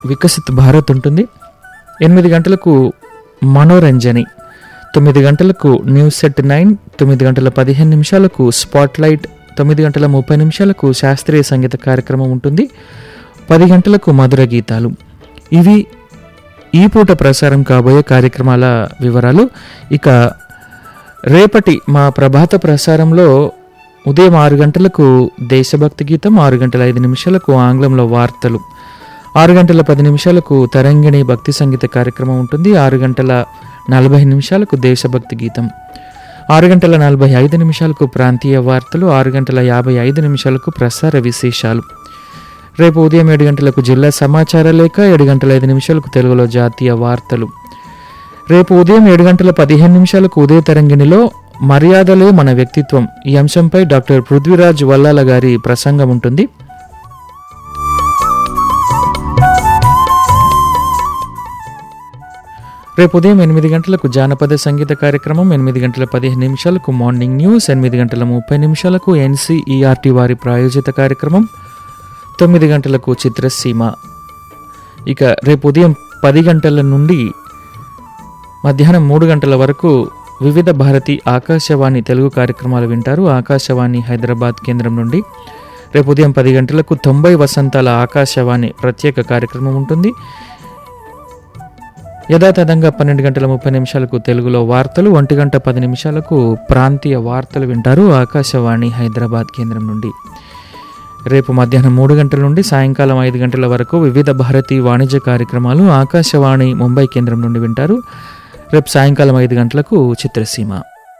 వికసిత్ భారత్ ఉంటుంది ఎనిమిది గంటలకు మనోరంజని తొమ్మిది గంటలకు న్యూస్ సెట్ నైన్ తొమ్మిది గంటల పదిహేను నిమిషాలకు స్పాట్ లైట్ తొమ్మిది గంటల ముప్పై నిమిషాలకు శాస్త్రీయ సంగీత కార్యక్రమం ఉంటుంది పది గంటలకు మధుర గీతాలు ఇవి ఈ పూట ప్రసారం కాబోయే కార్యక్రమాల వివరాలు ఇక రేపటి మా ప్రభాత ప్రసారంలో ఉదయం ఆరు గంటలకు దేశభక్తి గీతం ఆరు గంటల ఐదు నిమిషాలకు ఆంగ్లంలో వార్తలు ఆరు గంటల పది నిమిషాలకు తరంగిణి భక్తి సంగీత కార్యక్రమం ఉంటుంది ఆరు గంటల నలభై నిమిషాలకు దేశభక్తి గీతం ఆరు గంటల నలభై ఐదు నిమిషాలకు ప్రాంతీయ వార్తలు ఆరు గంటల యాభై ఐదు నిమిషాలకు ప్రసార విశేషాలు రేపు ఉదయం ఏడు గంటలకు జిల్లా సమాచార లేఖ ఏడు గంటల ఐదు నిమిషాలకు తెలుగులో జాతీయ వార్తలు రేపు ఉదయం ఏడు గంటల పదిహేను నిమిషాలకు ఉదయ తరంగిణిలో మర్యాదలే మన వ్యక్తిత్వం ఈ అంశంపై డాక్టర్ పృథ్వీరాజ్ వల్లాల గారి ప్రసంగం ఉంటుంది రేపు ఉదయం ఎనిమిది గంటలకు జానపద సంగీత కార్యక్రమం ఎనిమిది గంటల పదిహేను నిమిషాలకు మార్నింగ్ న్యూస్ ఎనిమిది గంటల ముప్పై నిమిషాలకు ఎన్సీఈఆర్టీ వారి ప్రాయోజిత కార్యక్రమం తొమ్మిది గంటలకు చిత్రసీమ ఇక రేపు ఉదయం పది గంటల నుండి మధ్యాహ్నం మూడు గంటల వరకు వివిధ భారతి ఆకాశవాణి తెలుగు కార్యక్రమాలు వింటారు ఆకాశవాణి హైదరాబాద్ కేంద్రం నుండి రేపు ఉదయం పది గంటలకు తొంభై వసంతాల ఆకాశవాణి ప్రత్యేక కార్యక్రమం ఉంటుంది యథాతథంగా పన్నెండు గంటల ముప్పై నిమిషాలకు తెలుగులో వార్తలు ఒంటి గంట పది నిమిషాలకు ప్రాంతీయ వార్తలు వింటారు ఆకాశవాణి హైదరాబాద్ కేంద్రం నుండి రేపు మధ్యాహ్నం మూడు గంటల నుండి సాయంకాలం ఐదు గంటల వరకు వివిధ భారతి వాణిజ్య కార్యక్రమాలు ఆకాశవాణి ముంబై కేంద్రం నుండి వింటారు రేపు సాయంకాలం ఐదు గంటలకు చిత్రసీమ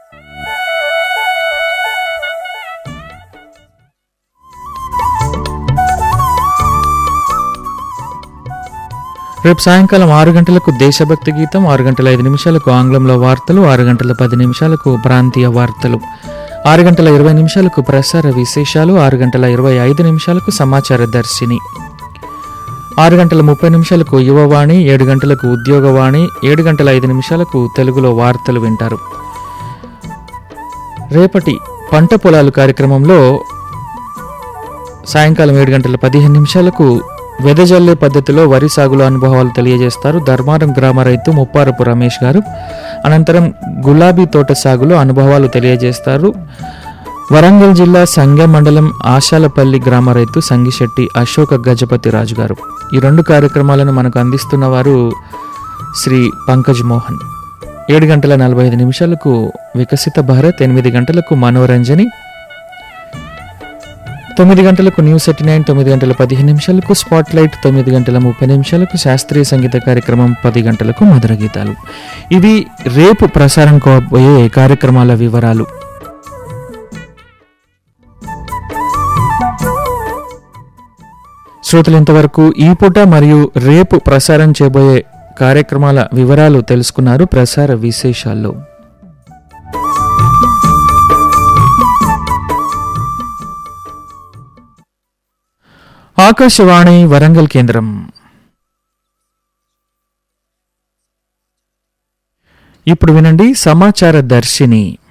రేపు సాయంకాలం ఆరు గంటలకు దేశభక్తి గీతం ఆరు గంటల ఐదు నిమిషాలకు ఆంగ్లంలో వార్తలు ఆరు గంటల పది నిమిషాలకు ప్రాంతీయ వార్తలు ఆరు గంటల ఇరవై నిమిషాలకు ప్రసార విశేషాలు ఆరు గంటల ఇరవై ఐదు నిమిషాలకు సమాచార దర్శిని ఆరు గంటల ముప్పై నిమిషాలకు యువవాణి ఏడు గంటలకు ఉద్యోగవాణి ఏడు గంటల ఐదు నిమిషాలకు తెలుగులో వార్తలు వింటారు రేపటి పంట పొలాలు కార్యక్రమంలో సాయంకాలం ఏడు గంటల పదిహేను నిమిషాలకు వెదజల్లే పద్ధతిలో వరి సాగులో అనుభవాలు తెలియజేస్తారు ధర్మారం గ్రామ రైతు ముప్పారపు రమేష్ గారు అనంతరం గులాబీ తోట సాగులో అనుభవాలు తెలియజేస్తారు వరంగల్ జిల్లా సంగ మండలం ఆశాలపల్లి గ్రామ రైతు సంగిశెట్టి అశోక గజపతి రాజు గారు ఈ రెండు కార్యక్రమాలను మనకు అందిస్తున్న వారు శ్రీ పంకజ్ మోహన్ ఏడు గంటల నలభై ఐదు నిమిషాలకు వికసిత భారత్ ఎనిమిది గంటలకు మనోరంజని తొమ్మిది గంటలకు న్యూస్ ఎయిటీ నైన్ తొమ్మిది గంటల పదిహేను నిమిషాలకు స్పాట్ లైట్ తొమ్మిది గంటల ముప్పై నిమిషాలకు శాస్త్రీయ సంగీత కార్యక్రమం పది గంటలకు మధుర గీతాలు ఇవి రేపు ప్రసారం కాబోయే కార్యక్రమాల వివరాలు శ్రోతలు ఇంతవరకు ఈ పూట మరియు రేపు ప్రసారం చేయబోయే కార్యక్రమాల వివరాలు తెలుసుకున్నారు ప్రసార విశేషాల్లో ఆకాశవాణి వరంగల్ కేంద్రం ఇప్పుడు వినండి సమాచార దర్శిని